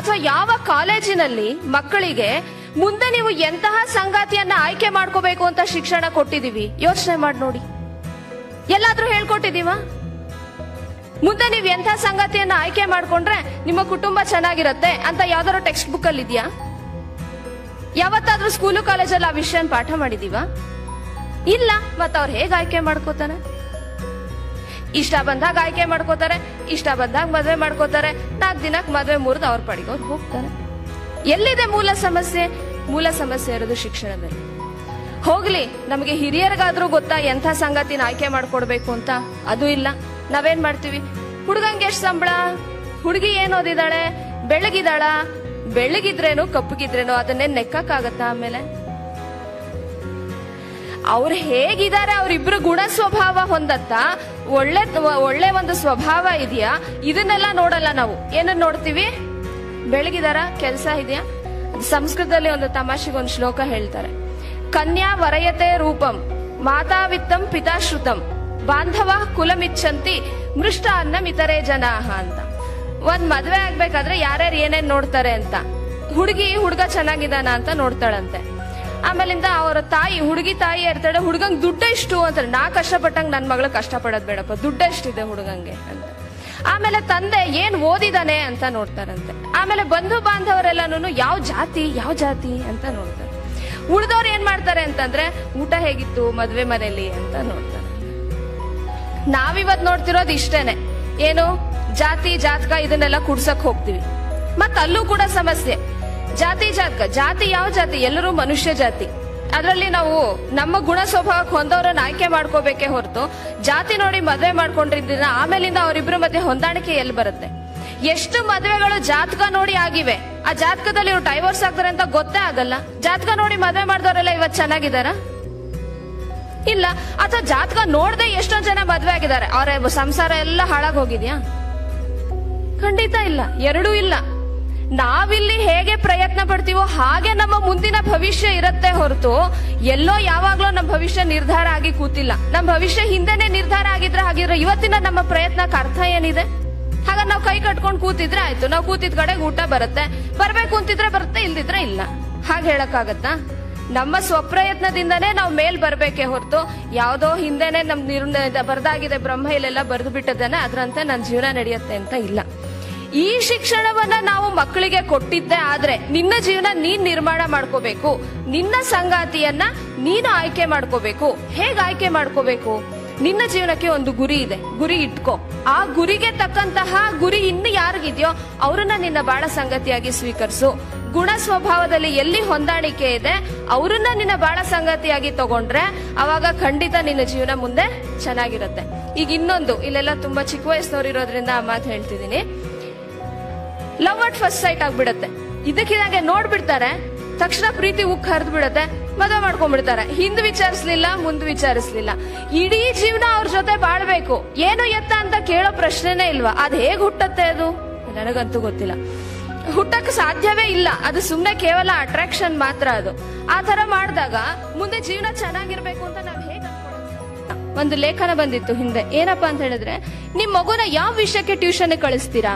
ಅಥವಾ ಯಾವ ಕಾಲೇಜಿನಲ್ಲಿ ಮಕ್ಕಳಿಗೆ ಮುಂದೆ ನೀವು ಎಂತಹ ಸಂಗಾತಿಯನ್ನ ಆಯ್ಕೆ ಮಾಡ್ಕೋಬೇಕು ಅಂತ ಶಿಕ್ಷಣ ಕೊಟ್ಟಿದೀವಿ ಯೋಚನೆ ಮಾಡಿ ನೋಡಿ ಎಲ್ಲಾದ್ರೂ ಹೇಳ್ಕೊಟ್ಟಿದೀವ ಮುಂದೆ ನೀವು ಎಂಥ ಸಂಗತಿಯನ್ನ ಆಯ್ಕೆ ಮಾಡ್ಕೊಂಡ್ರೆ ನಿಮ್ಮ ಕುಟುಂಬ ಚೆನ್ನಾಗಿರತ್ತೆ ಅಂತ ಯಾವ್ದಾದ್ರು ಟೆಕ್ಸ್ಟ್ ಬುಕ್ ಅಲ್ಲಿ ಇದೆಯಾ ಯಾವತ್ತಾದ್ರೂ ಸ್ಕೂಲು ಕಾಲೇಜಲ್ಲಿ ಆ ವಿಷಯನ ಪಾಠ ಮಾಡಿದೀವ ಇಲ್ಲ ಮತ್ತ ಅವ್ರು ಹೇಗ್ ಆಯ್ಕೆ ಮಾಡ್ಕೋತಾನೆ ಇಷ್ಟ ಬಂದಾಗ ಆಯ್ಕೆ ಮಾಡ್ಕೋತಾರೆ ಇಷ್ಟ ಬಂದಾಗ ಮದ್ವೆ ಮಾಡ್ಕೋತಾರೆ ನಾಲ್ಕು ದಿನಕ್ಕೆ ಮದ್ವೆ ಮುರಿದು ಅವ್ರ ಪಡಿಗೆ ಅವ್ರು ಹೋಗ್ತಾರೆ ಎಲ್ಲಿದೆ ಮೂಲ ಸಮಸ್ಯೆ ಮೂಲ ಸಮಸ್ಯೆ ಇರೋದು ಶಿಕ್ಷಣದಲ್ಲಿ ಹೋಗ್ಲಿ ನಮಗೆ ಹಿರಿಯರಿಗಾದ್ರೂ ಗೊತ್ತಾ ಎಂಥ ಸಂಗತಿನ ಆಯ್ಕೆ ಮಾಡ್ಕೊಡ್ಬೇಕು ಅಂತ ಅದು ಇಲ್ಲ ನಾವೇನ್ ಮಾಡ್ತೀವಿ ಹುಡುಗಂಗೆ ಎಷ್ಟು ಸಂಬಳ ಹುಡುಗಿ ಏನ್ ಓದಿದಾಳೆ ಬೆಳಗಿದಾಳ ಬೆಳಗಿದ್ರೇನು ಕಪ್ಪಗಿದ್ರೇನು ಅದನ್ನೇ ನೆಕ್ಕಕ್ಕಾಗತ್ತಾ ಆಮೇಲೆ ಅವ್ರು ಹೇಗಿದ್ದಾರೆ ಅವ್ರಿಬ್ರು ಗುಣ ಸ್ವಭಾವ ಹೊಂದತ್ತಾ ಒಳ್ಳೆ ಒಳ್ಳೆ ಒಂದು ಸ್ವಭಾವ ಇದೆಯಾ ಇದನ್ನೆಲ್ಲ ನೋಡಲ್ಲ ನಾವು ಏನನ್ನ ನೋಡ್ತೀವಿ ಬೆಳಗಿದಾರ ಕೆಲಸ ಇದೆಯಾ ಸಂಸ್ಕೃತದಲ್ಲಿ ಒಂದು ತಮಾಷೆಗೆ ಒಂದು ಶ್ಲೋಕ ಹೇಳ್ತಾರೆ ಕನ್ಯಾ ವರಯತೆ ರೂಪಂ ಮಾತಾವಿತ್ತಂ ಪಿತಾಶ್ರುತಂ ಬಾಂಧವ ಕುಲಮಿಚ್ಚಂತಿ ಮೃಷ್ಟ ಅನ್ನಂ ಇತರೆ ಜನಾಹ ಅಂತ ಒಂದ್ ಮದ್ವೆ ಆಗ್ಬೇಕಾದ್ರೆ ಯಾರ್ಯಾರು ಏನೇನ್ ನೋಡ್ತಾರೆ ಅಂತ ಹುಡುಗಿ ಹುಡುಗ ಚೆನ್ನಾಗಿದ್ದಾನ ಅಂತ ನೋಡ್ತಾಳಂತೆ ಆಮೇಲಿಂದ ಅವರ ತಾಯಿ ಹುಡುಗಿ ತಾಯಿ ಇರ್ತಾಳೆ ಹುಡುಗಂಗ್ ದುಡ್ಡ ಇಷ್ಟು ಅಂತ ನಾ ಕಷ್ಟಪಟ್ಟಂಗ್ ನನ್ ಮಗಳು ಕಷ್ಟಪಡೋದ್ ಬೇಡಪ್ಪ ದುಡ್ಡ ಎಷ್ಟಿದೆ ಹುಡುಗಂಗೆ ಅಂತ ಆಮೇಲೆ ತಂದೆ ಏನ್ ಓದಿದಾನೆ ಅಂತ ನೋಡ್ತಾರಂತೆ ಆಮೇಲೆ ಬಂಧು ಬಾಂಧವರೆಲ್ಲಾನು ಯಾವ ಜಾತಿ ಯಾವ ಜಾತಿ ಅಂತ ನೋಡ್ತಾರೆ ಉಳ್ದವ್ರು ಏನ್ ಮಾಡ್ತಾರೆ ಅಂತಂದ್ರೆ ಊಟ ಹೇಗಿತ್ತು ಮದ್ವೆ ಮನೇಲಿ ಅಂತ ನೋಡ್ತಾರೆ ನಾವಿವತ್ ನೋಡ್ತಿರೋದು ಇಷ್ಟೇನೆ ಏನು ಜಾತಿ ಜಾತಕ ಇದನ್ನೆಲ್ಲ ಕುಡ್ಸಕ್ ಹೋಗ್ತೀವಿ ಮತ್ ಅಲ್ಲೂ ಕೂಡ ಸಮಸ್ಯೆ ಜಾತಿ ಜಾತಕ ಜಾತಿ ಯಾವ ಜಾತಿ ಎಲ್ಲರೂ ಮನುಷ್ಯ ಜಾತಿ ಅದರಲ್ಲಿ ನಾವು ನಮ್ಮ ಗುಣ ಸ್ವಭಾವಕ್ಕೆ ಹೊಂದವ್ರನ್ನ ಆಯ್ಕೆ ಮಾಡ್ಕೋಬೇಕೇ ಹೊರತು ಜಾತಿ ನೋಡಿ ಮದ್ವೆ ಮಾಡ್ಕೊಂಡಿದ್ದಿನ ಆಮೇಲಿಂದ ಅವರಿಬ್ರ ಮಧ್ಯೆ ಹೊಂದಾಣಿಕೆ ಎಲ್ಲಿ ಬರುತ್ತೆ ಎಷ್ಟು ಮದ್ವೆಗಳು ಜಾತಕ ನೋಡಿ ಆಗಿವೆ ಆ ಜಾತಕದಲ್ಲಿ ಇವ್ರು ಡೈವರ್ಸ್ ಆಗ್ತಾರೆ ಅಂತ ಗೊತ್ತೇ ಆಗಲ್ಲ ಜಾತಕ ನೋಡಿ ಮದ್ವೆ ಮಾಡಿದವರೆಲ್ಲ ಇವತ್ ಚೆನ್ನಾಗಿದಾರ ಇಲ್ಲ ಅಥವಾ ಜಾತಕ ನೋಡದೆ ಎಷ್ಟೊಂದ್ ಜನ ಮದ್ವೆ ಆಗಿದ್ದಾರೆ ಅವರ ಸಂಸಾರ ಎಲ್ಲ ಹಾಳಾಗ್ ಹೋಗಿದ್ಯಾ ಖಂಡಿತ ಇಲ್ಲ ಎರಡೂ ಇಲ್ಲ ನಾವಿಲ್ಲಿ ಹೇಗೆ ಪ್ರಯತ್ನ ಪಡ್ತೀವೋ ಹಾಗೆ ನಮ್ಮ ಮುಂದಿನ ಭವಿಷ್ಯ ಇರತ್ತೆ ಹೊರತು ಎಲ್ಲೋ ಯಾವಾಗ್ಲೋ ನಮ್ಮ ಭವಿಷ್ಯ ನಿರ್ಧಾರ ಆಗಿ ಕೂತಿಲ್ಲ ನಮ್ಮ ಭವಿಷ್ಯ ಹಿಂದೆನೆ ನಿರ್ಧಾರ ಆಗಿದ್ರೆ ಹಾಗಿದ್ರೆ ಇವತ್ತಿನ ನಮ್ಮ ಪ್ರಯತ್ನಕ್ಕೆ ಅರ್ಥ ಏನಿದೆ ಹಾಗ ನಾವು ಕೈ ಕಟ್ಕೊಂಡು ಕೂತಿದ್ರೆ ಆಯ್ತು ನಾವು ಕೂತಿದ್ ಕಡೆಗೆ ಊಟ ಬರುತ್ತೆ ಬರ್ಬೇಕು ಅಂತಿದ್ರೆ ಬರುತ್ತೆ ಇಲ್ದಿದ್ರೆ ಇಲ್ಲ ಹಾಗೆ ಹೇಳಕ್ಕಾಗತ್ತಾ ನಮ್ಮ ಸ್ವಪ್ರಯತ್ನದಿಂದನೇ ನಾವು ಮೇಲ್ ಬರ್ಬೇಕೇ ಹೊರತು ಯಾವ್ದೋ ಹಿಂದೆನೆ ನಮ್ ನಿರ್ಣಯ ಬರ್ದಾಗಿದೆ ಬ್ರಹ್ಮ ಇಲ್ಲೆಲ್ಲ ಬರೆದು ಬಿಟ್ಟದೇನೆ ಅದ್ರಂತೆ ನನ್ನ ಜೀವನ ನಡೆಯುತ್ತೆ ಅಂತ ಇಲ್ಲ ಈ ಶಿಕ್ಷಣವನ್ನ ನಾವು ಮಕ್ಕಳಿಗೆ ಕೊಟ್ಟಿದ್ದೆ ಆದ್ರೆ ನಿನ್ನ ಜೀವನ ನೀನ್ ನಿರ್ಮಾಣ ಮಾಡ್ಕೋಬೇಕು ನಿನ್ನ ಸಂಗಾತಿಯನ್ನ ನೀನು ಆಯ್ಕೆ ಮಾಡ್ಕೋಬೇಕು ಹೇಗ್ ಆಯ್ಕೆ ಮಾಡ್ಕೋಬೇಕು ನಿನ್ನ ಜೀವನಕ್ಕೆ ಒಂದು ಗುರಿ ಇದೆ ಗುರಿ ಇಟ್ಕೋ ಆ ಗುರಿಗೆ ತಕ್ಕಂತಹ ಗುರಿ ಇನ್ನು ಯಾರಿಗಿದೆಯೋ ಅವರನ್ನ ನಿನ್ನ ಬಾಳ ಸಂಗತಿಯಾಗಿ ಸ್ವೀಕರಿಸು ಗುಣ ಸ್ವಭಾವದಲ್ಲಿ ಎಲ್ಲಿ ಹೊಂದಾಣಿಕೆ ಇದೆ ಅವರನ್ನ ನಿನ್ನ ಬಾಳ ಸಂಗತಿಯಾಗಿ ತಗೊಂಡ್ರೆ ಅವಾಗ ಖಂಡಿತ ನಿನ್ನ ಜೀವನ ಮುಂದೆ ಚೆನ್ನಾಗಿರುತ್ತೆ ಈಗ ಇನ್ನೊಂದು ಇಲ್ಲೆಲ್ಲ ತುಂಬಾ ಚಿಕ್ಕ ವಯಸ್ಸಿನವ್ರು ಇರೋದ್ರಿಂದ ಆ ಮಾತು ಹೇಳ್ತಿದ್ದೀನಿ ಲವ್ ಅಟ್ ಫಸ್ಟ್ ಸೈಟ್ ಆಗ್ಬಿಡತ್ತೆ ಇದಕ್ಕಿದಾಗೆ ನೋಡ್ಬಿಡ್ತಾರೆ ತಕ್ಷಣ ಪ್ರೀತಿ ಉಕ್ ಹರಿದು ಬಿಡತ್ತೆ ಮದುವೆ ಮಾಡ್ಕೊಂಡ್ಬಿಡ್ತಾರೆ ಹಿಂದ್ ವಿಚಾರಿಸ್ಲಿಲ್ಲ ಮುಂದ್ ವಿಚಾರಿಸ್ಲಿಲ್ಲ ಇಡೀ ಜೀವನ ಅವ್ರ ಜೊತೆ ಬಾಳ್ಬೇಕು ಏನು ಎತ್ತ ಅಂತ ಕೇಳೋ ಪ್ರಶ್ನೆನೇ ಇಲ್ವಾ ಅದ್ ಹೇಗ್ ಹುಟ್ಟತ್ತೆ ಅದು ನನಗಂತೂ ಗೊತ್ತಿಲ್ಲ ಹುಟ್ಟಕ್ ಸಾಧ್ಯವೇ ಇಲ್ಲ ಅದು ಸುಮ್ನೆ ಕೇವಲ ಅಟ್ರಾಕ್ಷನ್ ಮಾತ್ರ ಅದು ಆ ತರ ಮಾಡಿದಾಗ ಮುಂದೆ ಜೀವನ ಚೆನ್ನಾಗಿರ್ಬೇಕು ಅಂತ ನಾವ್ ಹೇಗ್ ಅನ್ಕೊಳ್ಳೋದು? ಒಂದು ಲೇಖನ ಬಂದಿತ್ತು ಹಿಂದೆ ಏನಪ್ಪಾ ಅಂತ ಹೇಳಿದ್ರೆ ನಿಮ್ ಮಗುನ ಯಾವ ವಿಷಯಕ್ಕೆ ಟ್ಯೂಷನ್ ಕಳಿಸ್ತೀರಾ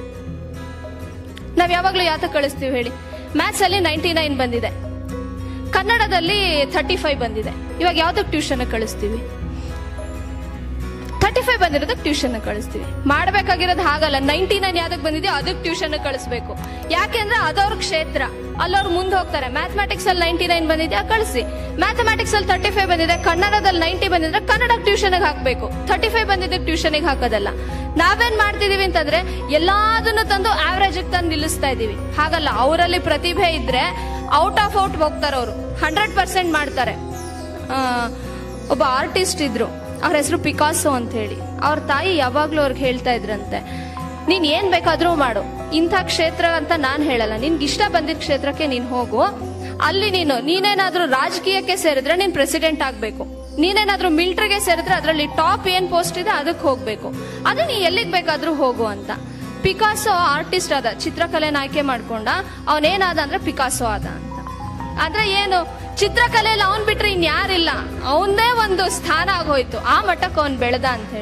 ನಾವ್ ಯಾವಾಗ್ಲೂ ಯಾತಕ್ ಕಳಿಸ್ತೀವಿ ಹೇಳಿ ಮ್ಯಾಥ್ಸ್ ಅಲ್ಲಿ ನೈಂಟಿ ನೈನ್ ಬಂದಿದೆ ಕನ್ನಡದಲ್ಲಿ ಥರ್ಟಿ ಫೈವ್ ಬಂದಿದೆ ಇವಾಗ ಯಾವ್ದಕ್ ಟ್ಯೂಷನ್ ಕಳಿಸ್ತೀವಿ ಥರ್ಟಿ ಫೈವ್ ಬಂದಿರೋದಕ್ಕೆ ಟ್ಯೂಷನ್ ಕಳಿಸ್ತೀವಿ ಮಾಡ್ಬೇಕಾಗಿರೋದು ಹಾಗಲ್ಲ ನೈಂಟಿ ನೈನ್ ಯಾವ್ದಕ್ ಬಂದಿದೆಯೋ ಅದಕ್ಕೆ ಟ್ಯೂಷನ್ ಕಳಿಸ್ಬೇಕು ಯಾಕೆಂದ್ರೆ ಅದವ್ರ ಕ್ಷೇತ್ರ ಅಲ್ಲವ್ರು ಮುಂದೆ ಹೋಗ್ತಾರೆ ಮ್ಯಾಥಮೆಟಿಕ್ಸ್ ಅಲ್ಲಿ ನೈಂಟಿ ನೈನ್ ಬಂದಿದೆ ಕಳಿಸಿ ಮ್ಯಾಥಮೆಟಿಕ್ಸ್ ಅಲ್ಲಿ ತರ್ಟಿ ಫೈವ್ ಬಂದಿದೆ ಕನ್ನಡದಲ್ಲಿ ನೈಂಟಿ ಬಂದಿದ್ರೆ ಕನ್ನಡ ಟ್ಯೂಷನ್ ಹಾಕ್ಬೇಕು ಥರ್ಟಿ ಫೈವ್ ಬಂದಿದ್ದಕ್ಕೆ ಟ್ಯೂಷನ್ ಹಾಕೋದಲ್ಲ ನಾವೇನ್ ಮಾಡ್ತಿದೀವಿ ಅಂತಂದ್ರೆ ಎಲ್ಲಾದನ್ನು ತಂದು ಆವರೇಜ್ ತಂದು ನಿಲ್ಲಿಸ್ತಾ ಇದೀವಿ ಹಾಗಲ್ಲ ಅವರಲ್ಲಿ ಪ್ರತಿಭೆ ಇದ್ರೆ ಔಟ್ ಆಫ್ ಔಟ್ ಹೋಗ್ತಾರೆ ಅವರು ಹಂಡ್ರೆಡ್ ಪರ್ಸೆಂಟ್ ಮಾಡ್ತಾರೆ ಆ, ಒಬ್ಬ ಆರ್ಟಿಸ್ಟ್ ಇದ್ರು ಅವ್ರ ಹೆಸರು ಪಿಕಾಸೋ ಅಂತ ಹೇಳಿ ಅವ್ರ ತಾಯಿ ಯಾವಾಗ್ಲೂ ಅವ್ರಿಗೆ ಹೇಳ್ತಾ ಇದ್ರಂತೆ ನೀನ್ ಏನ್ ಬೇಕಾದ್ರೂ ಮಾಡು ಇಂಥ ಕ್ಷೇತ್ರ ಅಂತ ನಾನ್ ಹೇಳಲ್ಲ ನಿನ್ಗೆ ಇಷ್ಟ ಬಂದಿದ್ ಕ್ಷೇತ್ರಕ್ಕೆ ನೀನ್ ಹೋಗು ಅಲ್ಲಿ ನೀನು ನೀನೇನಾದ್ರೂ ರಾಜಕೀಯಕ್ಕೆ ಸೇರಿದ್ರೆ ನೀನ್ ಪ್ರೆಸಿಡೆಂಟ್ ಆಗ್ಬೇಕು ನೀನೇನಾದ್ರೂ ಮಿಲಿಟರಿಗೆ ಸೇರಿದ್ರೆ ಅದರಲ್ಲಿ ಟಾಪ್ ಏನ್ ಪೋಸ್ಟ್ ಇದೆ ಅದಕ್ಕೆ ಹೋಗ್ಬೇಕು ಅದು ನೀ ಎಲ್ಲಿಗ್ ಬೇಕಾದ್ರೂ ಹೋಗು ಅಂತ ಪಿಕಾಸೋ ಆರ್ಟಿಸ್ಟ್ ಆದ ಚಿತ್ರಕಲೆನ ಆಯ್ಕೆ ಮಾಡ್ಕೊಂಡ ಅವನೇನಾದ ಅಂದ್ರೆ ಪಿಕಾಸೋ ಆದ ಅಂತ ಅಂದ್ರೆ ಏನು ಚಿತ್ರಕಲೆಯಲ್ಲಿ ಅವನ್ ಬಿಟ್ರೆ ಇನ್ಯಾರಿಲ್ಲ ಅವನದೇ ಒಂದು ಸ್ಥಾನ ಆಗೋಯ್ತು ಆ ಮಟ್ಟಕ್ಕೆ ಅವನ್ ಬೆಳೆದ ಅಂತ ಹೇಳಿ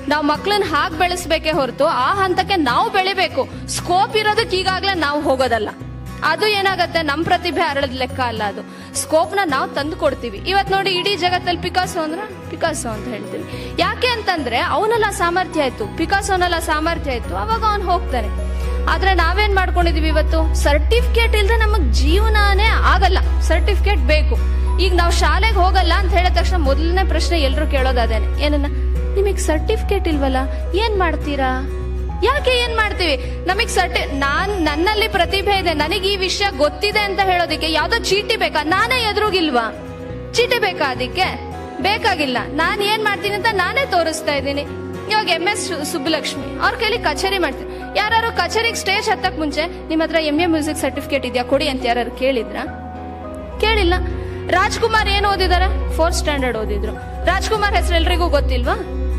ನಾವು ಮಕ್ಳನ್ನ ಹಾಗೆ ಬೆಳೆಸ್ಬೇಕೇ ಹೊರತು ಆ ಹಂತಕ್ಕೆ ನಾವು ಬೆಳಿಬೇಕು ಸ್ಕೋಪ್ ಇರೋದಕ್ಕೆ ಈಗಾಗ್ಲೇ ನಾವು ಹೋಗೋದಲ್ಲ ಅದು ಏನಾಗತ್ತೆ ನಮ್ ಪ್ರತಿಭೆ ಅರಳದ್ ಲೆಕ್ಕ ಅಲ್ಲ ಅದು ಸ್ಕೋಪ್ ನ ನಾವು ತಂದು ಕೊಡ್ತೀವಿ ಇವತ್ ನೋಡಿ ಇಡೀ ಜಗತ್ತಲ್ಲಿ ಪಿಕಾಸೋ ಅಂದ್ರೆ ಪಿಕಾಸೋ ಅಂತ ಹೇಳ್ತೀವಿ ಯಾಕೆ ಅಂತಂದ್ರೆ ಅವನೆಲ್ಲ ಸಾಮರ್ಥ್ಯ ಆಯ್ತು ಪಿಕಾಸೋನೆಲ್ಲ ಸಾಮರ್ಥ್ಯ ಆಯ್ತು ಅವಾಗ ಅವ್ನು ಹೋಗ್ತಾನೆ ಆದ್ರೆ ನಾವೇನ್ ಮಾಡ್ಕೊಂಡಿದೀವಿ ಇವತ್ತು ಸರ್ಟಿಫಿಕೇಟ್ ಇಲ್ದೆ ನಮಗ್ ಜೀವನಾನೇ ಆಗಲ್ಲ ಸರ್ಟಿಫಿಕೇಟ್ ಬೇಕು ಈಗ ನಾವು ಶಾಲೆಗೆ ಹೋಗಲ್ಲ ಅಂತ ಹೇಳಿದ ತಕ್ಷಣ ಮೊದಲನೇ ಪ್ರಶ್ನೆ ಎಲ್ರು ಕೇಳೋದದೇನೆ ಏನನ್ನ ನಿಮಗ್ ಸರ್ಟಿಫಿಕೇಟ್ ಇಲ್ವಲ್ಲ ಏನ್ ಮಾಡ್ತೀರಾ ಯಾಕೆ ಏನ್ ಮಾಡ್ತೀವಿ ನಮಗ್ ಸರ್ಟಿ ನಾನ್ ನನ್ನಲ್ಲಿ ಪ್ರತಿಭೆ ಇದೆ ನನಗೆ ಈ ವಿಷಯ ಗೊತ್ತಿದೆ ಅಂತ ಹೇಳೋದಕ್ಕೆ ಯಾವ್ದೋ ಚೀಟಿ ಬೇಕಾ ನಾನೇ ಎದುರುಗಿಲ್ವಾ ಚೀಟಿ ಬೇಕಾ ಅದಕ್ಕೆ ಬೇಕಾಗಿಲ್ಲ ನಾನ್ ಏನ್ ಮಾಡ್ತೀನಿ ಅಂತ ನಾನೇ ತೋರಿಸ್ತಾ ಇದ್ದೀನಿ ಇವಾಗ ಎಂ ಎಸ್ ಸುಬ್ಬಲಕ್ಷ್ಮಿ ಅವ್ರ ಕೈಲಿ ಕಚೇರಿ ಮಾಡ್ತೀನಿ ಯಾರು ಕಚೇರಿಗೆ ಸ್ಟೇಜ್ ಹತ್ತಕ್ ಮುಂಚೆ ನಿಮ್ಮ ಹತ್ರ ಎಂ ಎ ಮ್ಯೂಸಿಕ್ ಸರ್ಟಿಫಿಕೇಟ್ ಇದೆಯಾ ಕೊಡಿ ಅಂತ ಯಾರು ಕೇಳಿದ್ರ ಕೇಳಿಲ್ಲ ರಾಜ್ಕುಮಾರ್ ಏನ್ ಓದಿದಾರೆ ಫೋರ್ತ್ ಸ್ಟ್ಯಾಂಡರ್ಡ್ ಓದಿದ್ರು ರಾಜ್ಕುಮಾರ್ ಹೆಸರು ಎಲ್ರಿಗೂ ಗೊತ್ತಿಲ್ವಾ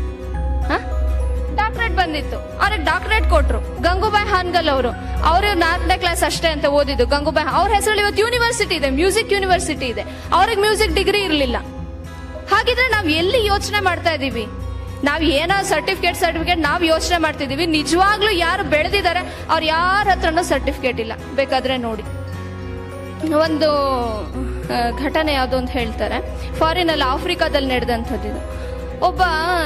ಡಾಕ್ಟರೇಟ್ ಬಂದಿತ್ತು ಅವ್ರಿಗೆ ಡಾಕ್ಟರೇಟ್ ಕೊಟ್ರು ಗಂಗೂಬಾಯಿ ಹಾನ್ಗಲ್ ಅವರು ಅವರು ನಾಲ್ಕನೇ ಕ್ಲಾಸ್ ಅಷ್ಟೇ ಅಂತ ಓದಿದ್ದು ಗಂಗೂಬಾಯಿ ಅವ್ರ ಹೆಸರಲ್ಲಿ ಇವತ್ತು ಯೂನಿವರ್ಸಿಟಿ ಇದೆ ಮ್ಯೂಸಿಕ್ ಯೂನಿವರ್ಸಿಟಿ ಇದೆ ಅವ್ರಿಗೆ ಮ್ಯೂಸಿಕ್ ಡಿಗ್ರಿ ಇರಲಿಲ್ಲ ಹಾಗಿದ್ರೆ ನಾವ್ ಎಲ್ಲಿ ಯೋಚನೆ ಮಾಡ್ತಾ ಇದೀವಿ ನಾವ್ ಏನೋ ಸರ್ಟಿಫಿಕೇಟ್ ಸರ್ಟಿಫಿಕೇಟ್ ನಾವ್ ಯೋಚನೆ ಮಾಡ್ತಿದೀವಿ ನಿಜವಾಗ್ಲೂ ಯಾರು ಬೆಳೆದಿದ್ದಾರೆ ಅವ್ರು ಯಾರ ಹತ್ರನೂ ಸರ್ಟಿಫಿಕೇಟ್ ಇಲ್ಲ ಬೇಕಾದ್ರೆ ನೋಡಿ ಒಂದು ಆ, ಘಟನೆ ಯಾವುದು ಅಂತ ಹೇಳ್ತಾರೆ ಫಾರಿನ್ ಅಲ್ಲಿ ಆಫ್ರಿಕಾದಲ್ಲಿ ನಡೆದಂಥದ್ದು ಇದು ಒಬ್ಬ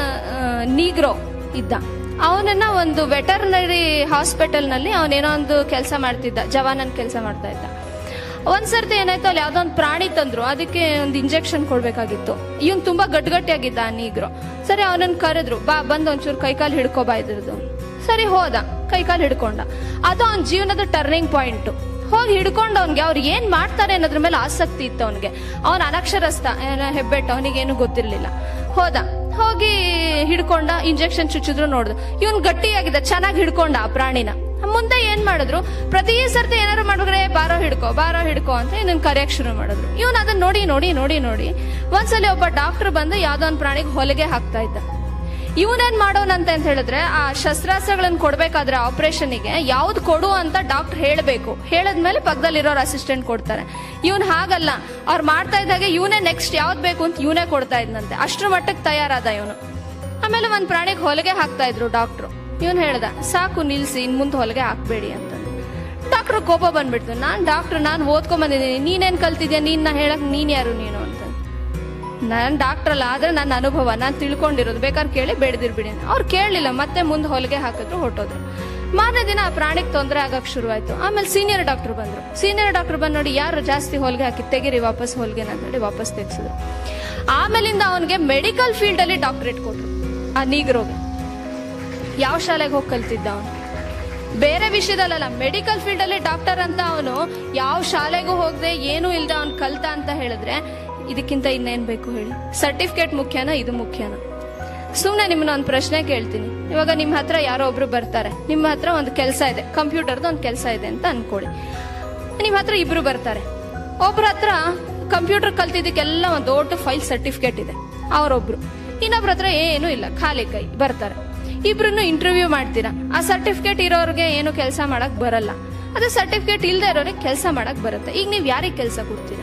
ನೀಗ್ರೋ ಇದ್ದ ಅವನನ್ನ ಒಂದು ವೆಟರ್ನರಿ ಹಾಸ್ಪಿಟಲ್ ನಲ್ಲಿ ಅವನೇನೋ ಒಂದು ಕೆಲಸ ಮಾಡ್ತಿದ್ದ ಜವಾನನ್ ಕೆಲಸ ಮಾಡ್ತಾ ಇದ್ದ ಒಂದ್ಸರ್ತಿ ಏನಾಯ್ತು ಅಲ್ಲಿ ಯಾವ್ದೋ ಒಂದು ಪ್ರಾಣಿ ತಂದ್ರು ಅದಕ್ಕೆ ಒಂದು ಇಂಜೆಕ್ಷನ್ ಕೊಡ್ಬೇಕಾಗಿತ್ತು ಇವನ್ ತುಂಬಾ ಗಟ್ಟಿಗಟ್ಟಿಯಾಗಿದ್ದ ಆ ನೀಗ್ರೋ ಸರಿ ಅವನನ್ನ ಕರೆದ್ರು ಬಾ ಬಂದ್ ಒಂಚೂರು ಕೈಕಾಲು ಹಿಡ್ಕೋ ಬಾ ಇದ್ರದ್ದು ಸರಿ ಹೋದ ಕೈಕಾಲು ಹಿಡ್ಕೊಂಡ ಅದು ಅವನ ಜೀವನದ ಟರ್ನಿಂಗ್ ಪಾಯಿಂಟ್ ಹೋಗಿ ಹಿಡ್ಕೊಂಡು ಅವ್ನಿಗೆ ಅವ್ರು ಏನ್ ಮಾಡ್ತಾರೆ ಅನ್ನೋದ್ರ ಮೇಲೆ ಆಸಕ್ತಿ ಇತ್ತು ಅವನಿಗೆ ಅವನ ಅನಕ್ಷರಸ್ಥ ಏನ ಹೆಬ್ಬೆಟ್ಟು ಅವನಿಗೇನು ಗೊತ್ತಿರ್ಲಿಲ್ಲ ಹೋದ ಹೋಗಿ ಹಿಡ್ಕೊಂಡ ಇಂಜೆಕ್ಷನ್ ಚುಚ್ಚಿದ್ರು ನೋಡ್ದು ಇವನ್ ಗಟ್ಟಿಯಾಗಿದ್ದ ಚೆನ್ನಾಗಿ ಹಿಡ್ಕೊಂಡ ಆ ಪ್ರಾಣಿನ ಮುಂದೆ ಏನ್ ಮಾಡಿದ್ರು ಪ್ರತಿ ಸರ್ತಿ ಏನಾದ್ರು ಮಾಡಿದ್ರೆ ಬಾರೋ ಹಿಡ್ಕೋ ಬಾರೋ ಹಿಡ್ಕೋ ಅಂತ ಇದನ್ನ ಕರೆಯಕ್ ಶುರು ಮಾಡಿದ್ರು ಇವನ್ ಅದನ್ನ ನೋಡಿ ನೋಡಿ ನೋಡಿ ನೋಡಿ ಒಂದ್ಸಲಿ ಒಬ್ಬ ಡಾಕ್ಟರ್ ಬಂದು ಯಾವ್ದೋ ಒಂದ್ ಪ್ರಾಣಿಗೆ ಹೊಲಿಗೆ ಹಾಕ್ತಾ ಇದ್ದ ಇವನೇನ್ ಮಾಡೋನಂತ ಅಂತ ಹೇಳಿದ್ರೆ ಆ ಶಸ್ತ್ರಾಸ್ತ್ರಗಳನ್ನ ಕೊಡ್ಬೇಕಾದ್ರೆ ಆಪರೇಷನ್ಗೆ ಯಾವ್ದು ಕೊಡು ಅಂತ ಡಾಕ್ಟರ್ ಹೇಳ್ಬೇಕು ಹೇಳದ್ಮೇಲೆ ಪಕ್ಕದಲ್ಲಿರೋರು ಅಸಿಸ್ಟೆಂಟ್ ಕೊಡ್ತಾರೆ ಇವನ್ ಹಾಗಲ್ಲ ಅವ್ರು ಮಾಡ್ತಾ ಇದ್ದಾಗೆ ಇವನೇ ನೆಕ್ಸ್ಟ್ ಯಾವ್ದು ಬೇಕು ಅಂತ ಇವನೇ ಕೊಡ್ತಾ ಇದ್ನಂತೆ ಅಷ್ಟ್ರ ಮಟ್ಟಕ್ಕೆ ತಯಾರಾದ ಇವನು ಆಮೇಲೆ ಒಂದ್ ಪ್ರಾಣಿಗೆ ಹೊಲಿಗೆ ಹಾಕ್ತಾ ಇದ್ರು ಡಾಕ್ಟ್ರು ಇವನ್ ಹೇಳ್ದ ಸಾಕು ನಿಲ್ಸಿ ಇನ್ ಮುಂದೆ ಹೊಲಿಗೆ ಹಾಕ್ಬೇಡಿ ಅಂತ ಡಾಕ್ಟರ್ ಕೋಪ ಬಂದ್ಬಿಡ್ತು ನಾನ್ ಡಾಕ್ಟರ್ ನಾನ್ ಓದ್ಕೊಂಡ್ ಬಂದಿದ್ದೀನಿ ನೀನೇನ್ ಕಲ್ತಿದ್ಯಾ ನೀನ್ ನಾ ಹೇಳಕ್ ನೀನ್ ಯಾರು ನೀನು ಅಂತ ನಾನ್ ಡಾಕ್ಟರ್ ಅಲ್ಲ ಆದ್ರೆ ನನ್ನ ಅನುಭವ ನಾನ್ ತಿಳ್ಕೊಂಡಿರೋದು ಬೇಕಾದ್ರೆ ಕೇಳಿ ಬೇಡದಿರ್ಬಿಡಿ ಅವ್ರು ಕೇಳಲಿಲ್ಲ ಮತ್ತೆ ಮುಂದೆ ಹೊಲಿಗೆ ಹಾಕಿದ್ರು ಹೊಟ್ಟೋದ್ರು ಮಾರನೇ ದಿನ ಆ ಪ್ರಾಣಿಗೆ ತೊಂದರೆ ಆಗಕ್ ಶುರುವಾಯ್ತು ಆಮೇಲೆ ಸೀನಿಯರ್ ಡಾಕ್ಟರ್ ಬಂದ್ರು ಸೀನಿಯರ್ ಡಾಕ್ಟರ್ ಬಂದು ನೋಡಿ ಯಾರು ಜಾಸ್ತಿ ಹೊಲಿಗೆ ಹಾಕಿ ತೆಗಿರಿ ವಾಪಸ್ ಹೊಲಿಗೆ ಅಂತ ಹೇಳಿ ವಾಪಸ್ ತೆಗ್ಸಿದ್ರು ಆಮೇಲಿಂದ ಅವನಿಗೆ ಮೆಡಿಕಲ್ ಫೀಲ್ಡ್ ಅಲ್ಲಿ ಡಾಕ್ಟರೇಟ್ ಕೊಟ್ರು ಆ ನೀಗ್ರೋಗೆ ಯಾವ ಶಾಲೆಗೆ ಹೋಗಿ ಕಲ್ತಿದ್ದ ಅವನು ಬೇರೆ ವಿಷಯದಲ್ಲ ಮೆಡಿಕಲ್ ಫೀಲ್ಡ್ ಅಲ್ಲಿ ಡಾಕ್ಟರ್ ಅಂತ ಅವನು ಯಾವ ಶಾಲೆಗೂ ಹೋಗದೆ ಏನೂ ಇಲ್ದ ಅವ್ನು ಕಲ್ತ ಅಂತ ಹೇಳಿದ್ರೆ ಇದಕ್ಕಿಂತ ಇನ್ನೇನ್ ಬೇಕು ಹೇಳಿ ಸರ್ಟಿಫಿಕೇಟ್ ಮುಖ್ಯನಾ ಇದು ಮುಖ್ಯನಾ ಸುಮ್ನೆ ನಿಮ್ಮನ್ನ ಒಂದು ಪ್ರಶ್ನೆ ಕೇಳ್ತೀನಿ ಇವಾಗ ನಿಮ್ಮ ಹತ್ರ ಯಾರೋ ಒಬ್ರು ಬರ್ತಾರೆ ನಿಮ್ಮ ಹತ್ರ ಒಂದು ಕೆಲಸ ಇದೆ ಕಂಪ್ಯೂಟರ್ದು ಒಂದು ಕೆಲಸ ಇದೆ ಅಂತ ಅನ್ಕೊಳ್ಳಿ ನಿಮ್ಮ ಹತ್ರ ಇಬ್ರು ಬರ್ತಾರೆ ಒಬ್ರ ಹತ್ರ ಕಂಪ್ಯೂಟರ್ ಕಲ್ತಿದ್ದಕ್ಕೆಲ್ಲ ಒಂದು ದೊಡ್ಡ ಫೈಲ್ ಸರ್ಟಿಫಿಕೇಟ್ ಇದೆ ಅವರೊಬ್ರು ಇನ್ನೊಬ್ರ ಹತ್ರ ಏನೂ ಇಲ್ಲ ಖಾಲಿ ಕೈ ಬರ್ತಾರೆ ಇಬ್ರನ್ನು ಇಂಟರ್ವ್ಯೂ ಮಾಡ್ತೀರಾ ಆ ಸರ್ಟಿಫಿಕೇಟ್ ಇರೋರಿಗೆ ಏನು ಕೆಲಸ ಮಾಡಕ್ ಬರಲ್ಲ ಅದೇ ಸರ್ಟಿಫಿಕೇಟ್ ಇಲ್ದೇ ಇರೋರಿಗೆ ಕೆಲಸ ಮಾಡಕ್ ಬರುತ್ತೆ ಈಗ ನೀವು ಯಾರಿಗೆ ಕೆಲಸ ಕೊಡ್ತೀರಾ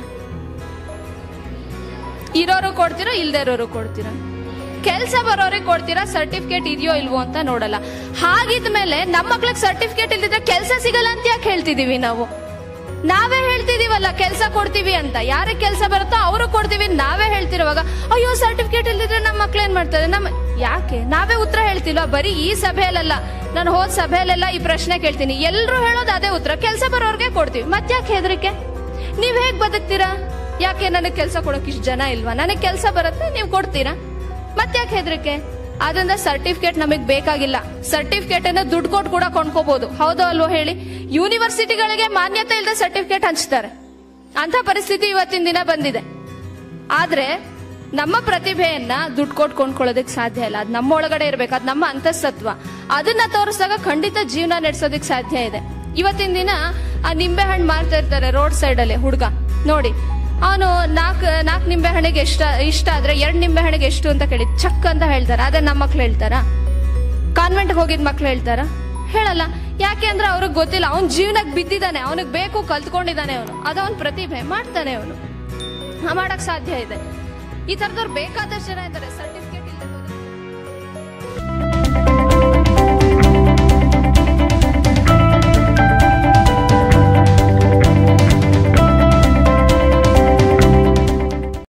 ಇರೋರು ಕೊಡ್ತೀರಾ ಇಲ್ದೇ ಇರೋರು ಕೊಡ್ತೀರಾ ಕೆಲಸ ಬರೋರಿಗೆ ಕೊಡ್ತೀರಾ ಸರ್ಟಿಫಿಕೇಟ್ ಇದೆಯೋ ಇಲ್ವೋ ಅಂತ ನೋಡಲ್ಲ ಹಾಗಿದ್ಮೇಲೆ ನಮ್ಮ ಮಕ್ಳಿಗೆ ಸರ್ಟಿಫಿಕೇಟ್ ಇಲ್ದಿದ್ರೆ ಕೆಲಸ ಸಿಗಲ್ಲ ಅಂತ ಯಾಕೆ ಹೇಳ್ತಿದೀವಿ ನಾವು ನಾವೇ ಹೇಳ್ತಿದೀವಲ್ಲ ಕೆಲಸ ಕೊಡ್ತೀವಿ ಅಂತ ಯಾರಿಗೆ ಕೆಲಸ ಬರುತ್ತೋ ಅವರು ಕೊಡ್ತೀವಿ ನಾವೇ ಹೇಳ್ತಿರುವಾಗ ಅಯ್ಯೋ ಸರ್ಟಿಫಿಕೇಟ್ ಇಲ್ದಿದ್ರೆ ನಮ್ಮ ಮಕ್ಳು ಏನ್ ಮಾಡ್ತಾರೆ ನಮ್ಮ ಯಾಕೆ ನಾವೇ ಉತ್ತರ ಹೇಳ್ತಿಲ್ವಾ ಬರೀ ಈ ಸಭೆಯಲ್ಲ ನಾನು ಹೋದ್ ಸಭೆಯಲ್ಲೆಲ್ಲ ಈ ಪ್ರಶ್ನೆ ಕೇಳ್ತೀನಿ ಎಲ್ರು ಹೇಳೋದು ಅದೇ ಉತ್ತರ ಕೆಲಸ ಬರೋರ್ಗೆ ಕೊಡ್ತೀವಿ ಮತ್ತ್ಯಾಕೆ ಹೆದರಿಕೆ ನೀವ್ ಹೇಗ್ ಬದುಕ್ತೀರಾ ಯಾಕೆ ನನಗೆ ಕೆಲಸ ಕೊಡೋಕೆ ಇಷ್ಟು ಜನ ಇಲ್ವಾ ನನಗೆ ಕೆಲಸ ಬರುತ್ತೆ ನೀವು ಕೊಡ್ತೀರಾ ಮತ್ತ್ಯಾಕೆ ಹೆದರಿಕೆ ಅದರಿಂದ ಸರ್ಟಿಫಿಕೇಟ್ ನಮಗೆ ಬೇಕಾಗಿಲ್ಲ ಸರ್ಟಿಫಿಕೇಟ್ ಅನ್ನ ದುಡ್ಡು ಕೊಟ್ಟು ಕೂಡ ಕೊಂಡ್ಕೋಬಹುದು ಹೌದೋ ಅಲ್ವೋ ಹೇಳಿ ಯೂನಿವರ್ಸಿಟಿಗಳಿಗೆ ಮಾನ್ಯತೆ ಇಲ್ಲದೆ ಸರ್ಟಿಫಿಕೇಟ್ ಹಂಚ್ತಾರೆ ಅಂತ ಪರಿಸ್ಥಿತಿ ಇವತ್ತಿನ ದಿನ ಬಂದಿದೆ ಆದ್ರೆ ನಮ್ಮ ಪ್ರತಿಭೆಯನ್ನ ದುಡ್ಡು ಕೊಟ್ಟು ಕೊಂಡ್ಕೊಳ್ಳೋದಕ್ಕೆ ಸಾಧ್ಯ ಇಲ್ಲ ಅದು ನಮ್ಮ ಒಳಗಡೆ ಇರ್ಬೇಕು ಅದು ನಮ್ಮ ಅಂತಸ್ತತ್ವ ಅದನ್ನ ತೋರಿಸಿದಾಗ ಖಂಡಿತ ಜೀವನ ನಡೆಸೋದಕ್ಕೆ ಸಾಧ್ಯ ಇದೆ ಇವತ್ತಿನ ದಿನ ಆ ನಿಂಬೆ ಹಣ್ಣು ಮಾರ್ತಾ ಇರ್ತಾರೆ ರೋಡ್ ಸೈಡ್ ಅಲ್ಲಿ ಹುಡುಗ ನೋಡಿ ಅವನು ನಾಲ್ಕು ನಾಲ್ಕು ನಿಂಬೆ ಹಣ್ಣಿಗೆ ಎಷ್ಟ ಇಷ್ಟ ಆದ್ರೆ ಎರಡ್ ನಿಂಬೆ ಹಣ್ಣಿಗೆ ಎಷ್ಟು ಅಂತ ಕೇಳಿ ಚಕ್ ಅಂತ ಹೇಳ್ತಾರೆ ಅದೇ ನಮ್ಮ ಮಕ್ಳು ಹೇಳ್ತಾರಾ ಕಾನ್ವೆಂಟ್ ಹೋಗಿದ್ ಮಕ್ಳು ಹೇಳ್ತಾರ ಹೇಳಲ್ಲ ಯಾಕೆ ಅಂದ್ರೆ ಅವ್ರಿಗೆ ಗೊತ್ತಿಲ್ಲ ಅವ್ನ ಜೀವನಕ್ಕೆ ಬಿದ್ದಿದ್ದಾನೆ ಅವನಿಗೆ ಬೇಕು ಕಲ್ತ್ಕೊಂಡಿದ್ದಾನೆ ಅವನು ಅದವನ್ ಪ್ರತಿಭೆ ಮಾಡ್ತಾನೆ ಅವನು ಮಾಡಕ್ ಸಾಧ್ಯ ಇದೆ ಈ ತರದವ್ರು ಬೇಕಾದಷ್ಟು ಜನ ಇದ್ದಾರೆ ಸರ್ಟಿಫಿಕೇಟ್